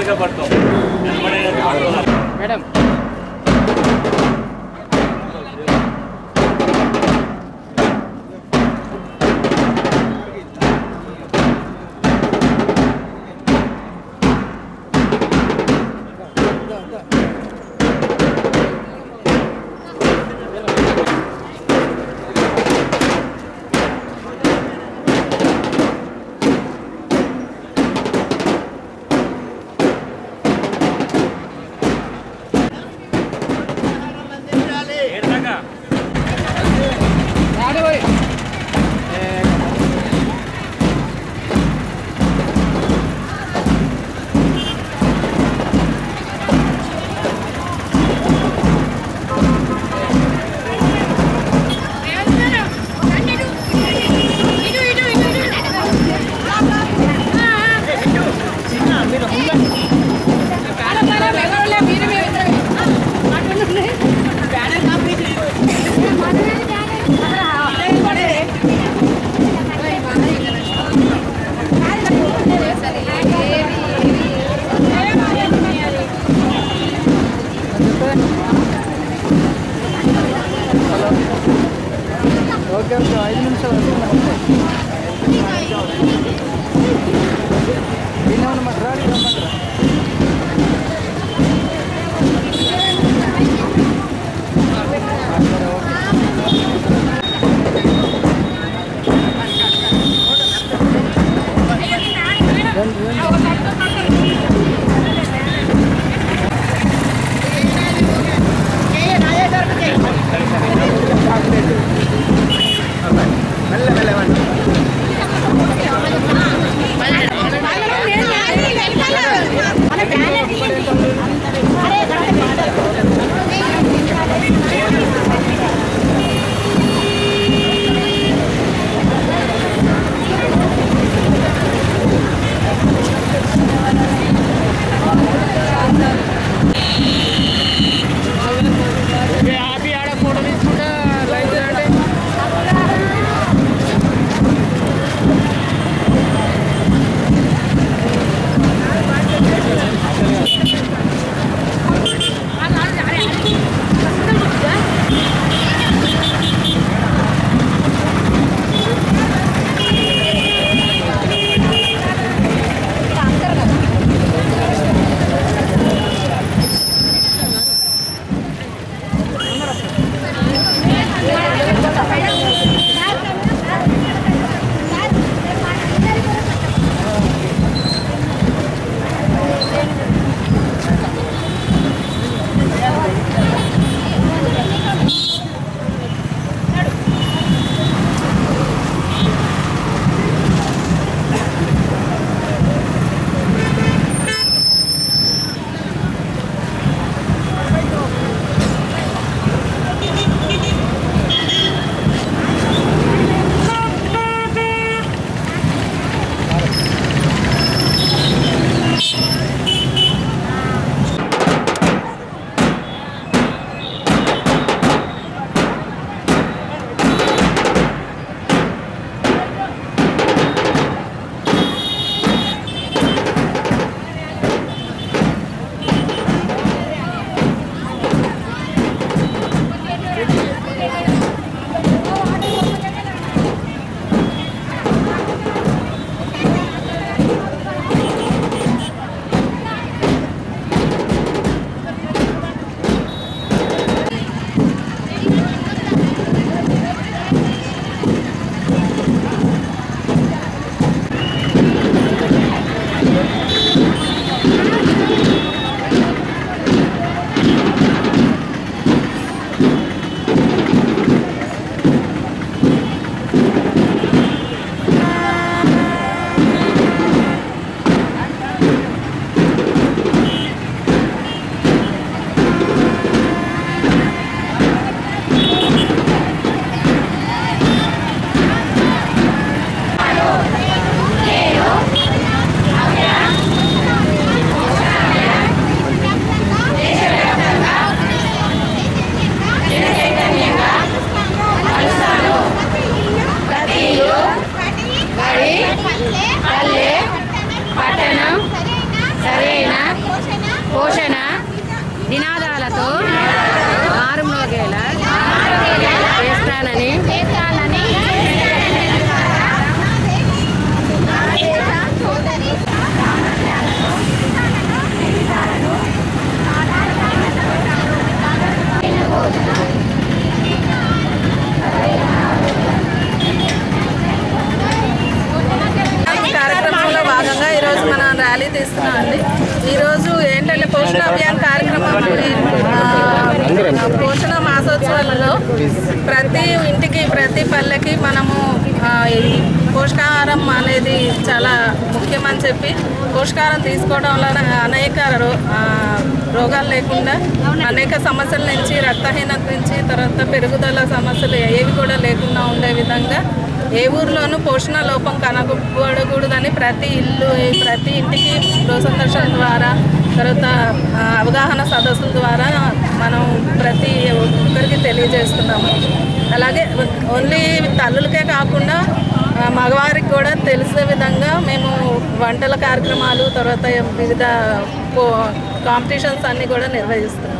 వెనబడిగా పడతాం వెనబడే పట్టుకోవాలి మేడం ఏడదాకా రాడు పోయి ఓకే ఓకే ఐదు నిమిషాలు దీన్ని ఉన్నమాట రాడు రమ్మంటారా చేస్తానని కార్యక్రమంలో భాగంగా ఈరోజు మనం ర్యాలీ తీస్తున్నాం అండి ఈరోజు ఏంటంటే పోషణ అభియాన్ కార్యక్రమం ఆ, పోషణ మాసోత్సవాలలో ప్రతి ఇంటికి ప్రతి పల్లెకి మనము ఆ, ఈ పోషకాహారం అనేది చాలా ముఖ్యమని చెప్పి పోషకాహారం తీసుకోవడం వలన అనేక రో- ఆ, రోగాలు లేకుండా అనేక సమస్యల నుంచి రక్తహీనత నుంచి తర్వాత పెరుగుదల సమస్యలు ఏవి కూడా లేకుండా ఉండే విధంగా ఏ ఊర్లోనూ పోషణ లోపం కనబడకూడదని ప్రతి ఇల్లు ప్రతి ఇంటికి గృహ సందర్శన ద్వారా తర్వాత ఆ, అవగాహన సదస్సుల ద్వారా మనం ప్రతి ఒక్కరికి తెలియజేస్తున్నాము అలాగే ఓన్లీ తల్లులకే కాకుండా ఆ, మగవారికి కూడా తెలిసే విధంగా మేము వంటల కార్యక్రమాలు తర్వాత వివిధ కాంపిటీషన్స్ అన్నీ కూడా నిర్వహిస్తున్నాం